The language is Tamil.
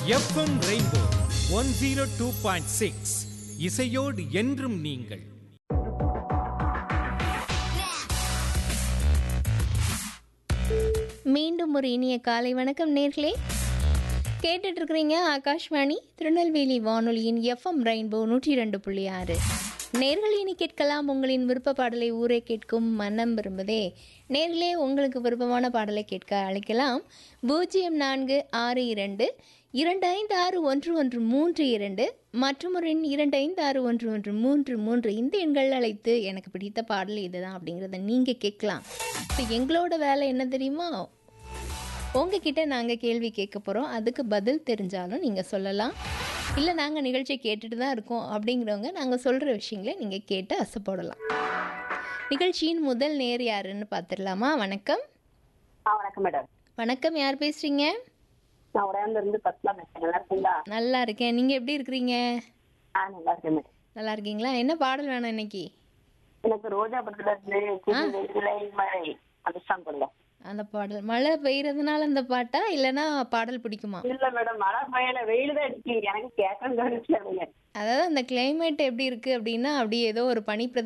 FM rainbow one zero two point six இசையோடு என்றும் நீங்கள் மீண்டும் ஒரு இனிய காலை வணக்கம் நேர்களே கேட்டுட்டு இருக்கிறீங்க ஆகாஷ்வாணி திருநெல்வேலி வானொலியின் எஃப்எம் ரெயின்போ நூற்றி ரெண்டு புள்ளி ஆறு நேர்கள் இனி கேட்கலாம் உங்களின் விருப்ப பாடலை ஊரே கேட்கும் மனம் விரும்புதே நேர்களே உங்களுக்கு விருப்பமான பாடலை கேட்க அழைக்கலாம் பூஜ்ஜியம் நான்கு ஆறு இரண்டு இரண்டு ஐந்து ஆறு ஒன்று ஒன்று மூன்று இரண்டு மற்றும் ஒரு எண் இரண்டு ஐந்து ஆறு ஒன்று ஒன்று மூன்று மூன்று இந்த எண்கள் அழைத்து எனக்கு பிடித்த பாடல் இதுதான் அப்படிங்கிறத நீங்கள் கேட்கலாம் இப்போ எங்களோட வேலை என்ன தெரியுமா உங்ககிட்ட நாங்கள் கேள்வி கேட்க போகிறோம் அதுக்கு பதில் தெரிஞ்சாலும் நீங்கள் சொல்லலாம் இல்லை நாங்கள் நிகழ்ச்சி கேட்டுட்டு தான் இருக்கோம் அப்படிங்கிறவங்க நாங்கள் சொல்கிற விஷயங்களை நீங்கள் கேட்டு அசைப்படலாம் நிகழ்ச்சியின் முதல் நேர் யாருன்னு பார்த்துடலாமா வணக்கம் ஆ வணக்கம் மேடம் வணக்கம் யார் பேசுகிறீங்க நான் உடையாந்துல இருந்து பத்மா பேசுறேன் நல்லா இருக்கீங்களா நல்லா இருக்கேன் நீங்கள் எப்படி இருக்கிறீங்க ஆ நல்லா இருக்கேன் மேடம் நல்லா இருக்கீங்களா என்ன பாடல் வேணும் இன்னைக்கு எனக்கு ரோஜா படத்துல இருந்து சிறு வெயிலை மழை அந்த சாங் கொடுங்க அந்த பாடல் மழை பெய்யறதுனால அந்த பாட்டா இல்லைன்னா பாடல் பிடிக்குமா இல்ல மேடம் மழை பெய்யல வெயில் தான் அடிக்கு எனக்கு கேட்கணும் கவனிச்சு அதாவது அந்த கிளைமேட் எப்படி இருக்குது அப்படின்னா அப்படியே ஏதோ ஒரு பனி